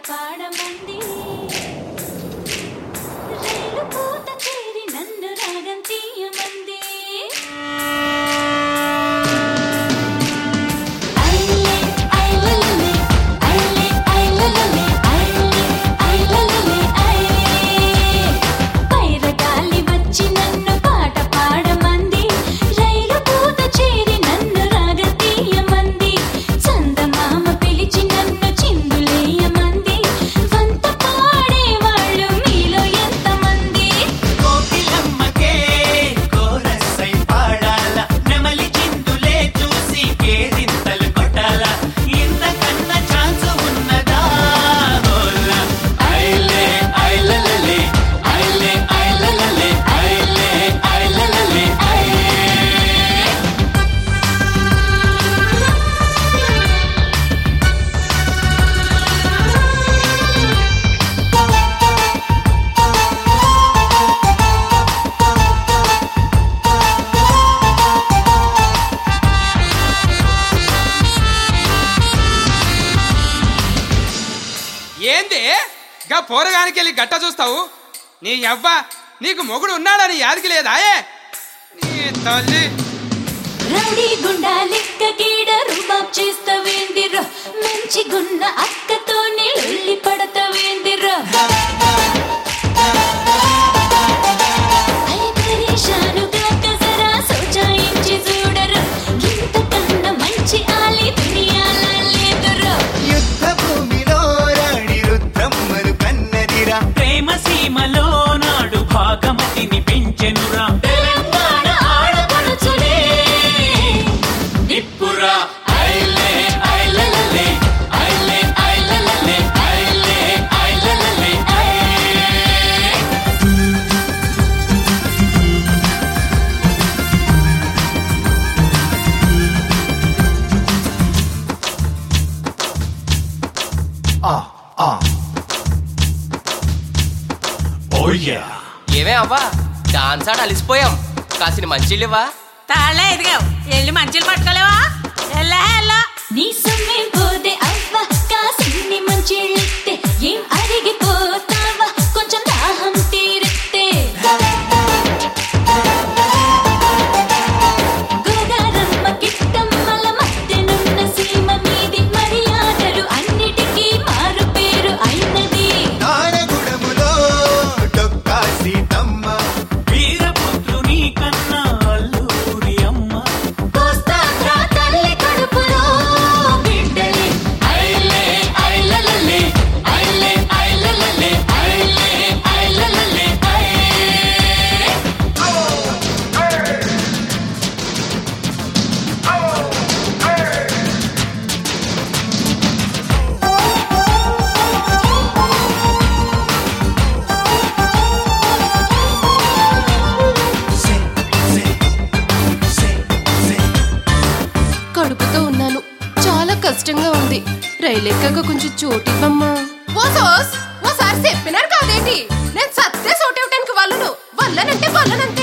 పాడమంది రైలు పూత చేరి నన్ను రాగం తీయమంది ఐలే ఐలలలే ఐలే ఐలలలే ఐలే ఐలలలే ఐ పైరగాలి వచ్చి నన్ను పాట పాడమంది రైలు పూత చేరి నన్ను రాగ తీయమంది చందమామ పిలిచి నన్ను చిందులేయమంది వంత పాడేవాళ్ళు మీలో ఎంతమంది కోకిలమ్మకే కోరసై పాడాల నెమలి చిందులే చూసి కేరింతలు కొట్టాల ఇంతకన్న ఛాన్స్ ఉన్నదా హోలా ఐలే ఐలలలే ఐలే ఐలలలే ఐలే ఐలలలే ఐ ఏంది గా పోరగానికి వెళ్ళి గట్ట చూస్తావు నీ యవ్వ నీకు మొగుడు ఉన్నాడని యాదికి లేదాయే నీ తల్లి రౌడీ గుండా లెక్క గీడ రుబాబ్ చేస్తవేందిరో మంచి గున్న అక్కతోనే లొల్లి పడతవేందిరో అరే పరేషానుగా కసరా సోచాయించి చూడరు ఇంతకన్నా మంచి ఆలి దునియాల లేదురో యుద్ధ భూమిలో రాణి రుద్రమ్మను కన్నదిరా ప్రేమ సీమలో నాడు భాగమతిని పెంచెనురా తెలంగాణ ఆడపడుచులే నిప్పురా ఐలే ఐలలలే ఐలే ఐలలలే ఐలే ఐలలలే ఐ ఏమే అవ్వా డాన్స్ ఆడ అలిసిపోయాం కాసిన మంచిలేవా తాళ్ళే ఎదిగావు వెళ్ళి మంచిలు పట్టుకోలేవా వెళ్ళా వెళ్ళా నీ సొమ్మేం పోదే అవ్వ కాసిన్ని మంచిళ్ళిస్తే ఏం అరిగిపోతావా కొంచెం దాహం తీరితే గోదారమ్మ కిట్టమ్మల మధ్యనున్న సీమ మీది మర్యాదలు అన్నిటికీ మారు పేరు అయినది నారగుడములో డొక్కా సీతమ్మ వీరపుత్రుని కన్నా అల్లూరి అమ్మ కోస్తాంధ్ర తల్లి కడుపులో బిడ్డలే ఐలే ఐలలలే ఐలే ఐలలలే ఐలే ఐలలలే ఐ కడుపుతో ఉన్నాను చాలా కష్టంగా ఉంది రైలు ఎక్కాక కొంచెం చోటివ్వమ్మా ఓ సోస్ ఓసారి చెప్పినారు కాదేంటి నేను సత్తే చోటివ్వటానికి వాళ్ళను వల్లనంటే వల్లనంతే